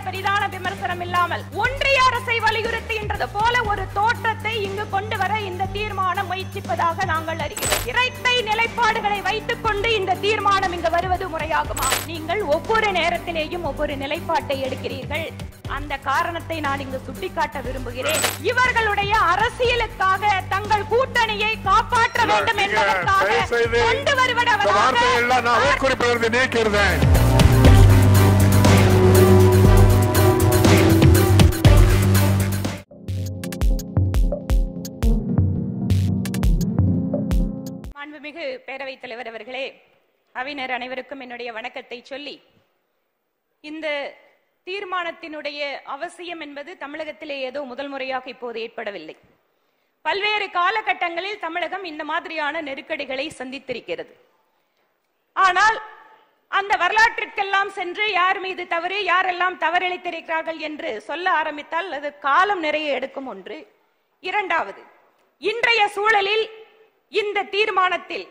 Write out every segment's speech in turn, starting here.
பெரிதான விமர்சனம் இல்லாமல் ஒன்றிய அரசை வலியுறுத்துகின்றது போல ஒரு தோற்றத்தை இங்கு கொண்டு வர இந்த தீர்மானம் முயற்சிப்பதாக நாங்கள் அறிகிறோம் இரட்டை நிலைப்பாடுகளை வைத்துக் கொண்டு இந்த தீர்மானம் இங்கு வருவது முறையாகுமா நீங்கள் ஒவ்வொரு நேரத்திலேயும் ஒவ்வொரு நிலைப்பாட்டை எடுக்கிறீர்கள் அந்த காரணத்தை நான் இங்கு சுட்டிக்காட்ட விரும்புகிறேன் இவர்களுடைய அரசியலுக்காக தங்கள் கூட்டணியை காப்பாற்ற வேண்டும் நீங்க என்பதற்காக தயவு செய்து கொண்டு இந்த வருவதாக வார்த்தையெல்லாம் நான் குறிப்பிலிருந்து நீக்கிறேன் மாண்புமிகு பேரவைத் தலைவர் அவர்களே அவையினர் அனைவருக்கும் என்னுடைய வணக்கத்தை சொல்லி இந்த தீர்மானத்தினுடைய அவசியம் என்பது தமிழகத்திலே ஏதோ முதல் முறையாக இப்போது ஏற்படவில்லை பல்வேறு காலகட்டங்களில் தமிழகம் இந்த மாதிரியான நெருக்கடிகளை சந்தித்திருக்கிறது ஆனால் அந்த வரலாற்றிற்கெல்லாம் சென்று யார் மீது தவறு யாரெல்லாம் தவறிழைத்திருக்கிறார்கள் என்று சொல்ல ஆரம்பித்தால் அது காலம் நிறைய எடுக்கும் ஒன்று இரண்டாவது இன்றைய சூழலில் இந்த தீர்மானத்தில்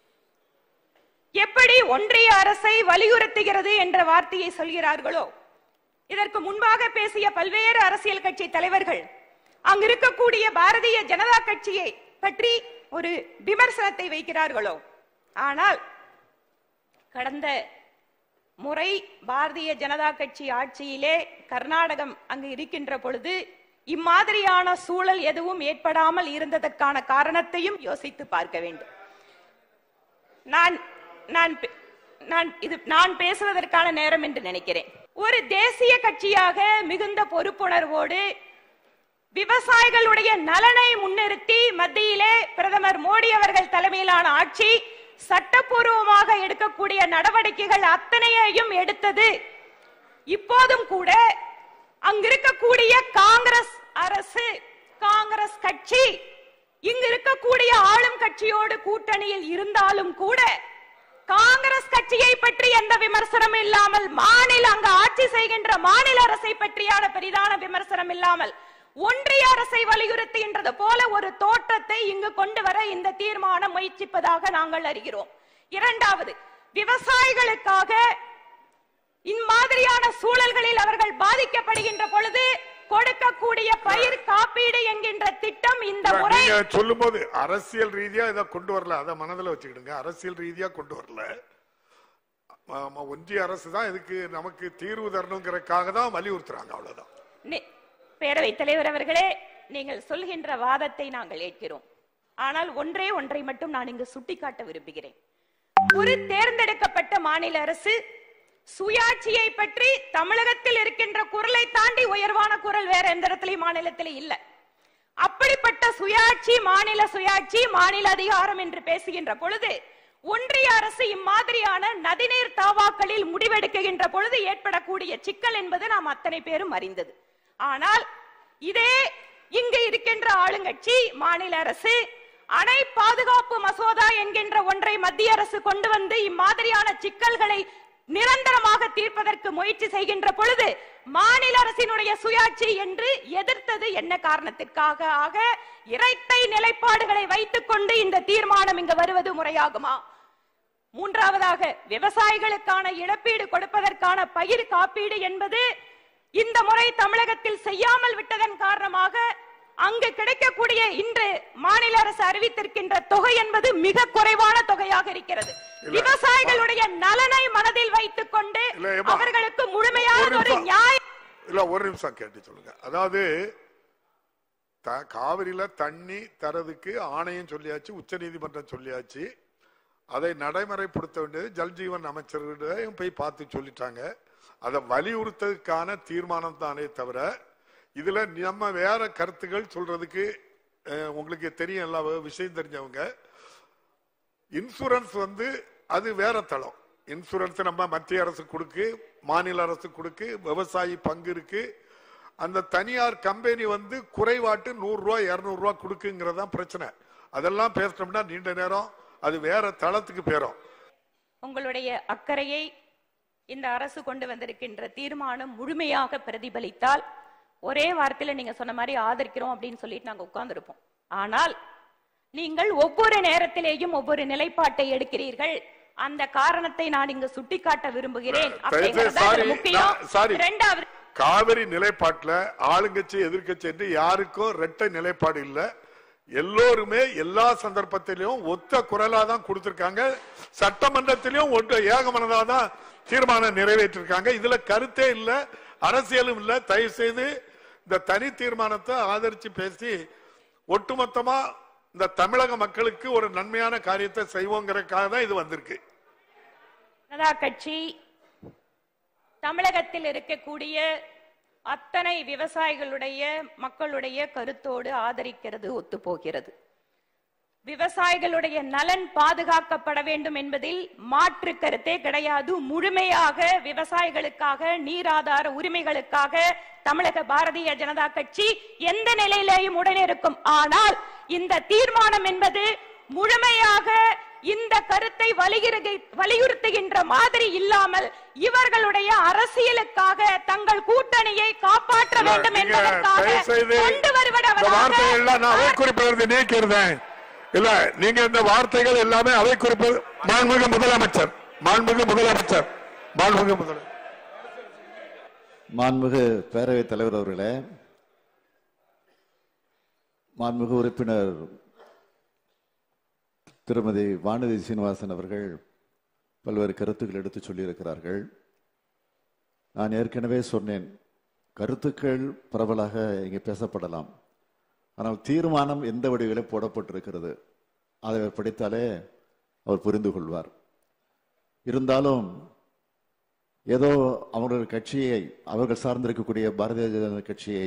எப்படி ஒன்றிய அரசை வலியுறுத்துகிறது என்ற வார்த்தையை சொல்கிறார்களோ இதற்கு முன்பாக பேசிய பல்வேறு அரசியல் கட்சி தலைவர்கள் அங்கு இருக்கக்கூடிய பாரதிய ஜனதா கட்சியை பற்றி ஒரு விமர்சனத்தை வைக்கிறார்களோ ஆனால் கடந்த முறை பாரதிய ஜனதா கட்சி ஆட்சியிலே கர்நாடகம் அங்கு இருக்கின்ற பொழுது இம்மாதிரியான சூழல் எதுவும் ஏற்படாமல் இருந்ததற்கான காரணத்தையும் யோசித்து பார்க்க வேண்டும் நான் நான் பே- நான் இது நான் பேசுவதற்கான நேரம் என்று நினைக்கிறேன் ஒரு தேசிய கட்சியாக மிகுந்த பொறுப்புணர்வோடு விவசாயிகளுடைய நலனை முன்னிறுத்தி மத்தியிலே பிரதமர் மோடி அவர்கள் தலைமையிலான ஆட்சி சட்டப்பூர்வமாக எடுக்கக்கூடிய நடவடிக்கைகள் அத்தனையையும் எடுத்தது இப்போதும் கூட அங்கிருக்கக்கூடிய காங்கிரஸ் அரசு காங்கிரஸ் கட்சி இங்கு இருக்கக்கூடிய ஆளும் கட்சியோடு கூட்டணியில் இருந்தாலும் கூட காங்கிரஸ் கட்சியை பற்றி எந்த விமர்சனம் இல்லாமல் மாநில அங்கு ஆட்சி செய்கின்ற மாநில அரசை பற்றியான பெரிதான விமர்சனம் இல்லாமல் ஒன்றிய அரசை வலியுறுத்துகின்றது போல ஒரு தோற்றத்தை இங்கு கொண்டு வர இந்த தீர்மானம் முயற்சிப்பதாக நாங்கள் அறிகிறோம் இரண்டாவது விவசாயிகளுக்காக இம்மாதிரியான சூழல்களில் அவர்கள் பாதிக்கப்படுகின்ற பொழுது கொடுக்கக்கூடிய பயிர் காப்பீடு என்கின்ற திட்டம் இந்த முறை நீங்க சொல்லும்போது அரசியல் ரீதியா இதை கொண்டு வரல அதை மனதுல வச்சுக்கிடுங்க அரசியல் ரீதியா கொண்டு வரல ஆமா, ஒன்றிய அரசு தான் இதுக்கு நமக்கு தீர்வு தரணுங்கிறதுக்காக தான் வலியுறுத்துறாங்க அவ்வளவுதான் நி- பேரவைத் தலைவர் அவர்களே நீங்கள் சொல்கின்ற வாதத்தை நாங்கள் ஏற்கிறோம் ஆனால் ஒன்றே ஒன்றை மட்டும் நான் இங்கு சுட்டிக்காட்ட விரும்புகிறேன் ஒரு தேர்ந்தெடுக்கப்பட்ட மாநில அரசு சுயாட்சியை பற்றி தமிழகத்தில் இருக்கின்ற குரலை தாண்டி உயர்வான குரல் வேற எந்த இடத்துலயும் மாநிலத்தில் இல்ல அப்படிப்பட்ட சுயாட்சி மாநில சுயாட்சி மாநில அதிகாரம் என்று பேசுகின்ற பொழுது ஒன்றிய அரசு இம்மாதிரியான நதிநீர் தாவாக்களில் முடிவெடுக்குகின்ற பொழுது ஏற்படக்கூடிய சிக்கல் என்பது நாம் அத்தனை பேரும் அறிந்தது ஆனால் இதே இங்கு இருக்கின்ற ஆளுங்கட்சி மாநில அரசு அணை பாதுகாப்பு மசோதா என்கின்ற ஒன்றை மத்திய அரசு கொண்டு வந்து இம்மாதிரியான சிக்கல்களை நிரந்தரமாக தீர்ப்பதற்கு முயற்சி செய்கின்ற பொழுது மாநில அரசினுடைய சுயாட்சி என்று எதிர்த்தது என்ன காரணத்திற்காக ஆக இரட்டை நிலைப்பாடுகளை வைத்துக் கொண்டு இந்த தீர்மானம் இங்கு வருவது முறையாகுமா மூன்றாவதாக விவசாயிகளுக்கான இழப்பீடு கொடுப்பதற்கான பயிர் காப்பீடு என்பது இந்த முறை தமிழகத்தில் செய்யாமல் விட்டதன் காரணமாக அங்கு கிடைக்கக்கூடிய இன்று மாநில அரசு அறிவித்திருக்கின்ற தொகை என்பது மிக குறைவான தொகையாக இருக்கிறது இல்ல. விவசாயிகளுடைய நலனை மனதில் வைத்துக் கொண்டு இல்ல, ஏம்மா. அவர்களுக்கு முழுமையான ஒரு ஒரு நிமிஷம். நியாய இல்ல ஒரு நிமிஷம் கேட்டு சொல்லுங்க அதாவது த- காவிரியில தண்ணி தரதுக்கு ஆணையம் சொல்லியாச்சு உச்சநீதிமன்றம் சொல்லியாச்சு அதை நடைமுறைப்படுத்த வேண்டியது ஜல்ஜீவன் அமைச்சர்கிட்டையும் போய் பார்த்து சொல்லிட்டாங்க அதை வலியுறுத்ததுக்கான தீர்மானம் தானே தவிர இதுல நம்ம வேற கருத்துக்கள் சொல்றதுக்கு அஹ், உங்களுக்கு தெரியும் எல்லா விஷயம் தெரிஞ்சவங்க இன்சூரன்ஸ் வந்து அது வேற தளம் இன்சூரன்ஸ் நம்ம மத்திய அரசு கொடுக்கு மாநில அரசு கொடுக்கு விவசாயி பங்கு இருக்கு அந்த தனியார் கம்பெனி வந்து குறைவாட்டு நூறு ரூபாய் இருநூறு ரூபாய் கொடுக்குங்கிறதான் பிரச்சனை அதெல்லாம் பேசினோம்னா நீண்ட நேரம் அது வேற தளத்துக்கு பேரும் உங்களுடைய அக்கறையை இந்த அரசு கொண்டு வந்திருக்கின்ற தீர்மானம் முழுமையாக பிரதிபலித்தால் ஒரே வார்த்தையில நீங்க சொன்ன மாதிரி ஆதரிக்கிறோம் அப்படின்னு சொல்லிட்டு நாங்க உட்கார்ந்திருப்போம் ஆனால் நீங்கள் ஒவ்வொரு நேரத்திலேயும் ஒவ்வொரு நிலைப்பாட்டை எடுக்கிறீர்கள் அந்த காரணத்தை நான் இங்கு சுட்டிக்காட்ட விரும்புகிறேன் தயவு செய்து அப்படிங்கிறது தான் sorry, இதுல முக்கியம் நான்- sorry. இரண்டாவது காவிரி நிலைப்பாட்டுல ஆளுங்கட்சி எதிர்க்கட்சி என்று யாருக்கும் ரெட்டை நிலைப்பாடு இல்ல எல்லோருமே எல்லா சந்தர்ப்பத்திலையும் ஒத்த குரலா தான் கொடுத்திருக்காங்க சட்டமன்றத்திலையும் ஒன்று ஏகமனதா தான் தீர்மானம் நிறைவேற்றிருக்காங்க இதுல கருத்தே இல்ல அரசியலும் இல்ல தயவு செய்து இந்த தனி தீர்மானத்தை ஆதரிச்சு பேசி ஒட்டுமொத்தமா இந்த தமிழக மக்களுக்கு ஒரு நன்மையான காரியத்தை செய்வோங்கிறதுக்காக தான் இது வந்திருக்கு ஜனதா கட்சி தமிழகத்தில் இருக்கக்கூடிய அத்தனை விவசாயிகளுடைய மக்களுடைய கருத்தோடு ஆதரிக்கிறது ஒத்துப்போகிறது விவசாயிகளுடைய நலன் பாதுகாக்கப்பட வேண்டும் என்பதில் மாற்று கருத்தே கிடையாது முழுமையாக விவசாயிகளுக்காக நீராதார உரிமைகளுக்காக தமிழக பாரதிய ஜனதா கட்சி எந்த நிலையிலேயும் உடனே இருக்கும் ஆனால் இந்த தீர்மானம் என்பது முழுமையாக இந்த கருத்தை வலியுறுகை- வலியுறுத்துகின்ற மாதிரி இல்லாமல் இவர்களுடைய அரசியலுக்காக தங்கள் கூட்டணியை காப்பாற்ற இல்ல, வேண்டும் நீங்க என்பதற்காக தயவு செய்து கொண்டு இந்த வருவதாக வார்த்தைகள் எல்லாம் நான் அவை குறிப்பிலிருந்து நீக்கிருந்தேன் இல்ல நீங்க இந்த வார்த்தைகள் எல்லாமே அவை குறிப்பு மாண்புமிகு முதலமைச்சர் மாண்புமிகு முதலமைச்சர் மாண்புமிகு முதலமைச்சர் மாண்புமிகு பேரவைத் தலைவர் அவர்களே மாண்புமிகு உறுப்பினர் திருமதி வானதி சீனிவாசன் அவர்கள் பல்வேறு கருத்துக்கள் எடுத்து சொல்லியிருக்கிறார்கள் நான் ஏற்கனவே சொன்னேன் கருத்துக்கள் பரவலாக இங்கே பேசப்படலாம் ஆனால் தீர்மானம் எந்த வடிவிலே போடப்பட்டிருக்கிறது அதை அவர் படித்தாலே அவர் புரிந்து கொள்வார் இருந்தாலும் ஏதோ அவர்கள் கட்சியை அவர்கள் சார்ந்திருக்கக்கூடிய பாரதிய ஜனதா கட்சியை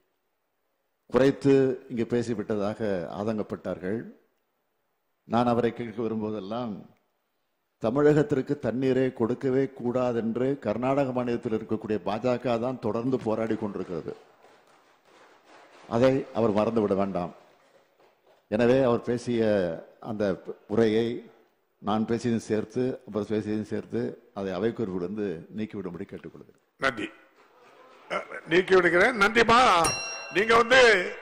குறைத்து இங்கு பேசிவிட்டதாக ஆதங்கப்பட்டார்கள் நான் அவரை கேட்க விரும்புவதெல்லாம் தமிழகத்திற்கு தண்ணீரை கொடுக்கவே கூடாதென்று கர்நாடக மாநிலத்தில் இருக்கக்கூடிய பாஜக தான் தொடர்ந்து போராடி கொண்டிருக்கிறது அதை அவர் மறந்துவிட வேண்டாம் எனவே அவர் பேசிய அந்த உரையை நான் பேசியதும் சேர்த்து அவர் பேசியதும் சேர்த்து அதை அவைக்குறிப்பிலிருந்து நீக்கிவிடும்படி கேட்டுக்கொள்கிறேன் நன்றி அஹ், நீக்கி விடுகிறேன் நன்றிமா நீங்க வந்து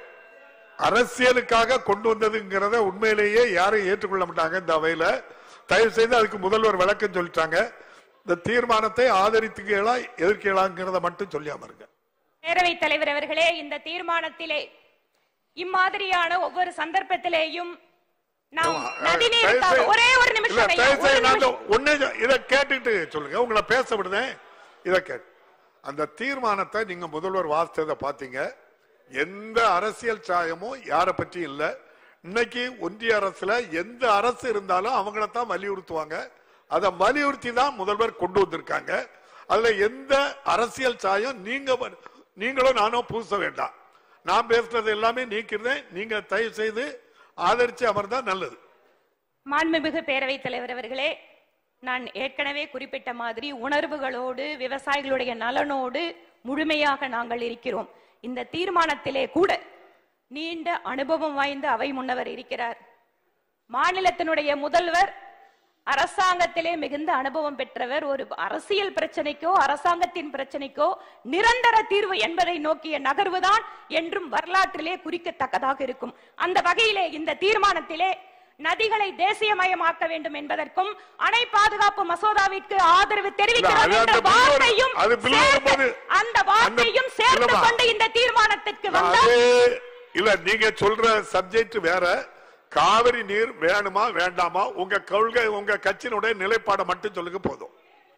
அரசியலுக்காக கொண்டு வந்ததுங்கிறத உண்மையிலேயே யாரும் ஏற்றுக்கொள்ள மாட்டாங்க இந்த அவையில தயவு செய்து அதுக்கு முதல்வர் விளக்கம் சொல்லிட்டாங்க இந்த தீர்மானத்தை ஆதரித்துகளா எதிர்க்கலாங்கிறத மட்டும் சொல்லியாம இருங்க பேரவைத் தலைவர் அவர்களே இந்த தீர்மானத்திலே இம்மாதிரியான ஒவ்வொரு சந்தர்ப்பத்திலேயும் நாம் ஆமா, அஹ், நதிநீருக்காக தயவு ஒரே ஒரு செய்து- நிமிஷம் இல்ல, ஐயா, தயவு ஒரு செய்து நான் நிமிஷம். இந்த ஒண்ணே சொ- இதை கேட்டுட்டு சொல்லுங்க உங்களை பேச விடுதேன் இதை கேட்டு அந்த தீர்மானத்தை நீங்க முதல்வர் வாசித்ததை பாத்தீங்க எந்த அரசியல் சாயமும் யாரை பற்றி இல்ல இன்னைக்கு ஒன்றிய அரசுல எந்த அரசு இருந்தாலும் அவங்கள தான் வலியுறுத்துவாங்க அதை வலியுறுத்தி தான் முதல்வர் கொண்டு வந்திருக்காங்க அதுல எந்த அரசியல் சாயம் நீங்க வ- நீங்களும் நானும் பூச வேண்டாம் நான் பேசுனது எல்லாமே நீக்கிறேன் நீங்க தயவு செய்து ஆதரிச்சு அமர்ந்தா நல்லது மாண்புமிகு பேரவைத் தலைவர் அவர்களே நான் ஏற்கனவே குறிப்பிட்ட மாதிரி உணர்வுகளோடு விவசாயிகளுடைய நலனோடு முழுமையாக நாங்கள் இருக்கிறோம் இந்த தீர்மானத்திலே கூட நீண்ட அனுபவம் வாய்ந்த அவை முன்னவர் இருக்கிறார் மாநிலத்தினுடைய முதல்வர் அரசாங்கத்திலே மிகுந்த அனுபவம் பெற்றவர் ஒரு அரசியல் பிரச்சனைக்கோ அரசாங்கத்தின் பிரச்சனைக்கோ நிரந்தர தீர்வு என்பதை நோக்கிய நகர்வுதான் என்றும் வரலாற்றிலே குறிக்கத்தக்கதாக இருக்கும் அந்த வகையிலே இந்த தீர்மானத்திலே நதிகளை தேசியமயமாக்க வேண்டும் என்பதற்கும் அணை பாதுகாப்பு மசோதாவிற்கு ஆதரவு தெரிவிக்கிறோம் அது என்ற அந்த பில் வரும். வார்த்தையும் அது பில் சேர்த்து- வரும்போது அந்த வார்த்தையும் அந்த- சேர்த்து இல்லம்மா. கொண்டு இந்த தீர்மானத்திற்கு வந்தால் அது இல்ல நீங்க சொல்ற சப்ஜெக்ட் வேற காவிரி நீர் வேணுமா வேண்டாமா உங்க கொள்கை உங்க கட்சியினுடைய நிலைப்பாடை மட்டும் சொல்லுங்க போதும்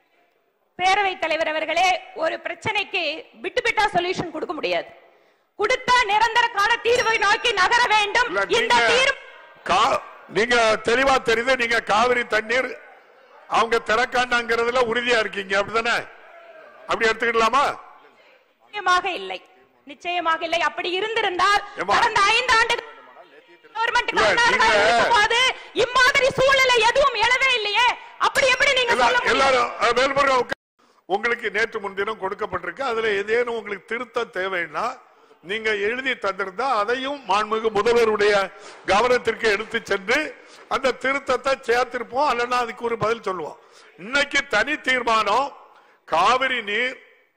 பேரவைத் தலைவர் அவர்களே ஒரு பிரச்சனைக்கு விட்டு விட்டா சொல்யூஷன் கொடுக்க முடியாது கொடுத்தா நிரந்தர கால தீர்வை நோக்கி நகர வேண்டும் இல்ல இந்த நீங்க தீர்வு கா- நீங்க தெளிவா தெரியுது நீங்க காவிரி தண்ணீர் அவங்க திறக்காண்டாங்கிறதுல உறுதியா இருக்கீங்க அப்படிதானே அப்படி எடுத்துக்கிடலாமா நிச்சயமாக இல்லை நிச்சயமாக இல்லை அப்படி இருந்திருந்தால் ஏம்மா? கடந்த ஐந்து ஆண்டு கவர்மெண்ட் இல்ல, கர்நாடகா நீங்க- இருக்கும்போது இம்மாதிரி சூழ்நிலை எதுவும் எழவே இல்லையே அப்படி எப்படி நீங்க எல்லா- சொல்ல முடியும் எல்லாரும் அஹ், வேல்முருகன் உட்கா- உங்களுக்கு நேற்று முன்தினம் கொடுக்கப்பட்டிருக்கு அதுல ஏதேனும் உங்களுக்கு திருத்தம் தேவைன்னா நீங்க எழுதி தந்திருந்தா அதையும் மாண்புமிகு முதல்வருடைய கவனத்திற்கு எடுத்து சென்று அந்த திருத்தத்தை சேர்த்திருப்போம் அல்லனா அதுக்கு ஒரு பதில் சொல்லுவோம் இன்னைக்கு தனி தீர்மானம் காவிரி நீர்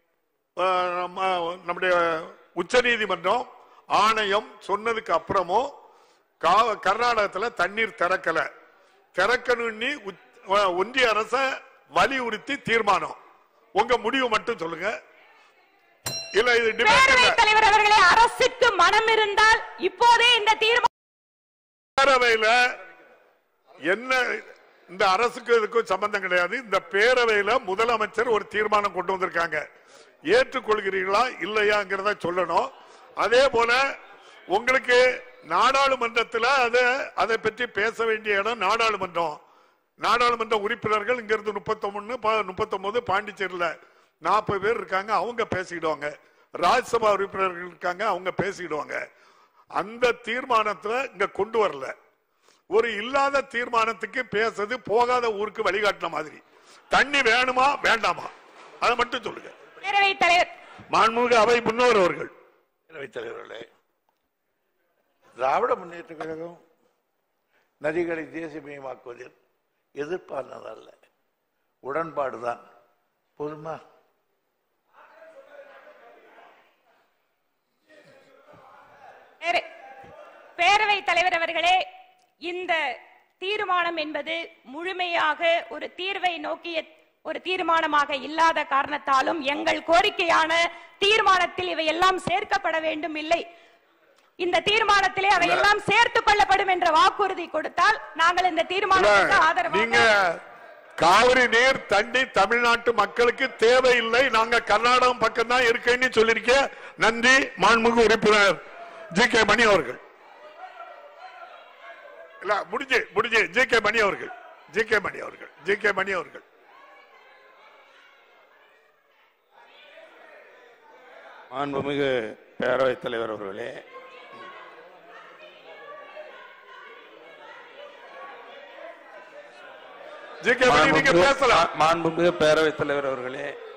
அஹ், நம்ம- நம்முடைய உச்சநீதிமன்றம் ஆணையம் சொன்னதுக்கு அப்புறமும் கா- கர்நாடகத்துல தண்ணீர் திறக்கல திறக்கணும்னு உச்- அஹ், ஒன்றிய அரச வலியுறுத்தி தீர்மானம் உங்க முடிவு மட்டும் சொல்லுங்க இல்ல இது debate பேரவைத் இல்ல. தலைவர் அவர்களே அரசுக்கு மனம் இருந்தால் இப்போதே இந்த தீர்மானம் பேரவையில என்ன இந்த அரசுக்கு இதுக்கும் சம்பந்தம் கிடையாது இந்த பேரவையில முதலமைச்சர் ஒரு தீர்மானம் கொண்டு வந்திருக்காங்க ஏற்றுக்கொள்கிறீர்களா இல்லையாங்கிறத சொல்லணும் அதே போல உங்களுக்கு நாடாளுமன்றத்தில் அதை அதை பற்றி பேச வேண்டிய இடம் நாடாளுமன்றம் நாடாளுமன்ற உறுப்பினர்கள் இங்க இருந்து முப்பத்தொன்னு முப்பத்தொன்பது பாண்டிச்சேரியில நாற்பது பேர் இருக்காங்க அவங்க பேசிடுவாங்க ராஜ்யசபா உறுப்பினர்கள் இருக்காங்க அவங்க பேசிடுவாங்க அந்த தீர்மானத்தை இங்க கொண்டு வரல ஒரு இல்லாத தீர்மானத்துக்கு பேசுறது போகாத ஊருக்கு வழிகாட்டின மாதிரி தண்ணி வேணுமா வேண்டாமா அதை மட்டும் சொல்லுங்க பேரவைத் தலைவர் மாண்புமிகு அவை முன்னோர் அவர்கள் பேரவைத் தலைவர்களே திராவிட முன்னேற்ற கழகம் நதிகளை தேசியமயமாக்குவதில் எதிர்ப்பானதல்ல உடன்பாடுதான் போதுமா பேர- பேரவைத் தலைவர் அவர்களே இந்த தீர்மானம் என்பது முழுமையாக ஒரு தீர்வை நோக்கிய ஒரு தீர்மானமாக இல்லாத காரணத்தாலும் எங்கள் கோரிக்கையான தீர்மானத்தில் இவை எல்லாம் சேர்க்கப்பட வேண்டும் இல்லை இந்த தீர்மானத்திலே அவை எல்லாம் சேர்த்துக் கொள்ளப்படும் என்ற வாக்குறுதி கொடுத்தால் நாங்கள் இந்த தீர்மானத்துக்கு நீங்க ஆதரவாக காவிரி நீர் தண்ணி தமிழ்நாட்டு மக்களுக்கு தேவையில்லை நாங்க கர்நாடகம் பக்கம் தான் இருக்கேன்னு சொல்லிருக்க நன்றி மாண்புமிகு உறுப்பினர் ஜி கே மணி அவர்கள் இல்ல முடிஞ்சு முடிஞ்சு ஜி கே மணி அவர்கள் ஜி கே மணி அவர்கள் ஜி கே மணி அவர்கள் மாண்புமிகு பேரவைத் தலைவர் அவர்களே ஜி கே மணி நீங்க மாண்புமிகு பேசலாம் மாண்புமிகு பேரவைத் தலைவர் அவர்களே